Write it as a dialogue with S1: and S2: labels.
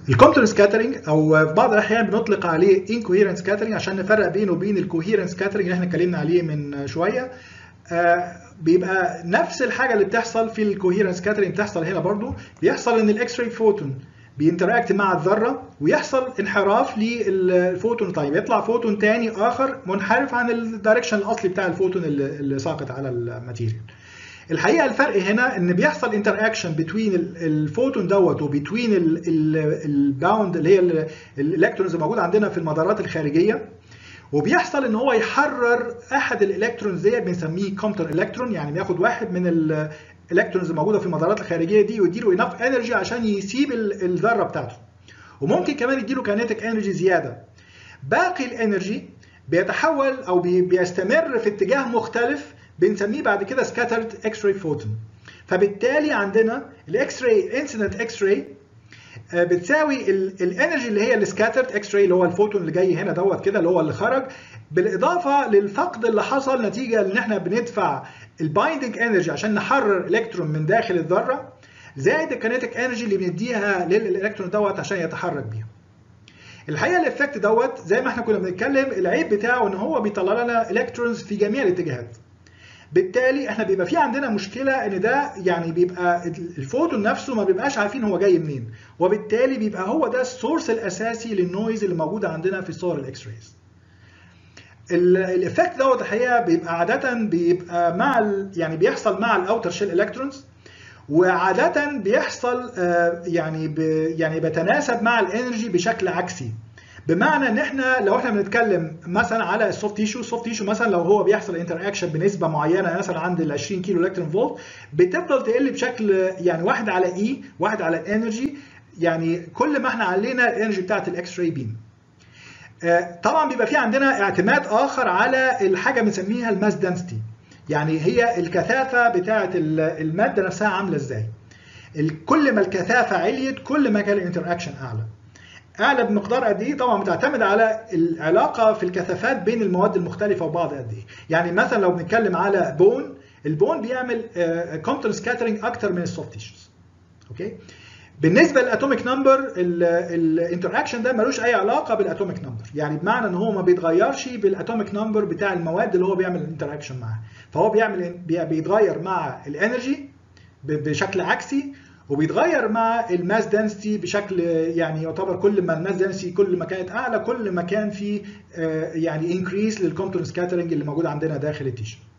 S1: الكومبتون سكاترينج او في بعض الاحيان بنطلق عليه انكوهيرنت سكاترينج عشان نفرق بينه وبين الكوهيرنت سكاترينج اللي احنا اتكلمنا عليه من شويه آه بيبقى نفس الحاجه اللي بتحصل في الكوهيرنت سكاترينج بتحصل هنا برضو بيحصل ان الاكس راي فوتون بينتراكت مع الذره ويحصل انحراف للفوتون طيب يطلع فوتون تاني اخر منحرف عن الدايركشن الاصلي بتاع الفوتون اللي, اللي ساقط على الماتيريال الحقيقه الفرق هنا ان بيحصل انتر اكشن بتوين الفوتون دوت وبتوين الباوند اللي هي الالكترونز الموجوده عندنا في المدارات الخارجيه وبيحصل ان هو يحرر احد الالكترونز ديت بنسميه كومبتون الكترون يعني بياخد واحد من الالكترونز الموجوده في المدارات الخارجيه دي ويديله انف انرجي عشان يسيب الذره بتاعته وممكن كمان يديله كانيتيك انرجي زياده باقي الانرجي بيتحول او بيستمر في اتجاه مختلف بنسميه بعد كده سكاترد اكس راي فوتون فبالتالي عندنا الاكس راي انسيدنت اكس راي بتساوي الانرجي اللي هي السكاترد اكس راي اللي هو الفوتون اللي جاي هنا دوت كده اللي هو اللي خرج بالاضافه للفقد اللي حصل نتيجه ان احنا بندفع البايندنج انرجي عشان نحرر الكترون من داخل الذره زائد الكينيتيك انرجي اللي بنديها للالكترون دوت عشان يتحرك بيها. الحقيقه الايفكت دوت زي ما احنا كنا بنتكلم العيب بتاعه ان هو بيطلع لنا الكترونز في جميع الاتجاهات. بالتالي احنا بيبقى في عندنا مشكله ان ده يعني بيبقى الفوتون نفسه ما بيبقاش عارفين هو جاي منين وبالتالي بيبقى هو ده السورس الاساسي للنويز اللي موجوده عندنا في صور الاكس رايز الايفكت دوت الحقيقه بيبقى عاده بيبقى مع ال يعني بيحصل مع الاوتر شيل الكترونز وعاده بيحصل يعني يعني بيتناسب مع الانرجي بشكل عكسي بمعنى ان احنا لو احنا بنتكلم مثلا على السوفت تيشو السوفت تيشو مثلا لو هو بيحصل انتر اكشن بنسبه معينه مثلا عند ال 20 كيلو الكترون فولت بتفضل تقل بشكل يعني واحد على اي واحد على الانرجي يعني كل ما احنا علينا الانرجي بتاعت الاكس راي بيم طبعا بيبقى في عندنا اعتماد اخر على الحاجه بنسميها الماس دنسيتي يعني هي الكثافه بتاعه الماده نفسها عامله ازاي كل ما الكثافه عليت كل ما كان الانتر اكشن اعلى اعلى بمقدار قد ايه طبعا بتعتمد على العلاقه في الكثافات بين المواد المختلفه وبعض قد ايه يعني مثلا لو بنتكلم على بون البون بيعمل كومبتون سكاترينج اكتر من السوفت تيشوز اوكي بالنسبه للاتوميك نمبر الانتر اكشن ده ملوش اي علاقه بالاتوميك نمبر يعني بمعنى ان هو ما بيتغيرش بالاتوميك نمبر بتاع المواد اللي هو بيعمل الانتر اكشن معاها فهو بيعمل بيتغير مع الانرجي بشكل عكسي وبيتغير مع الماس دنسيتي بشكل يعني يعتبر كل ما الماس دنسيتي كل ما كانت اعلى كل ما كان في يعني انكريس للكومبتون سكاترنج اللي موجود عندنا داخل التيشو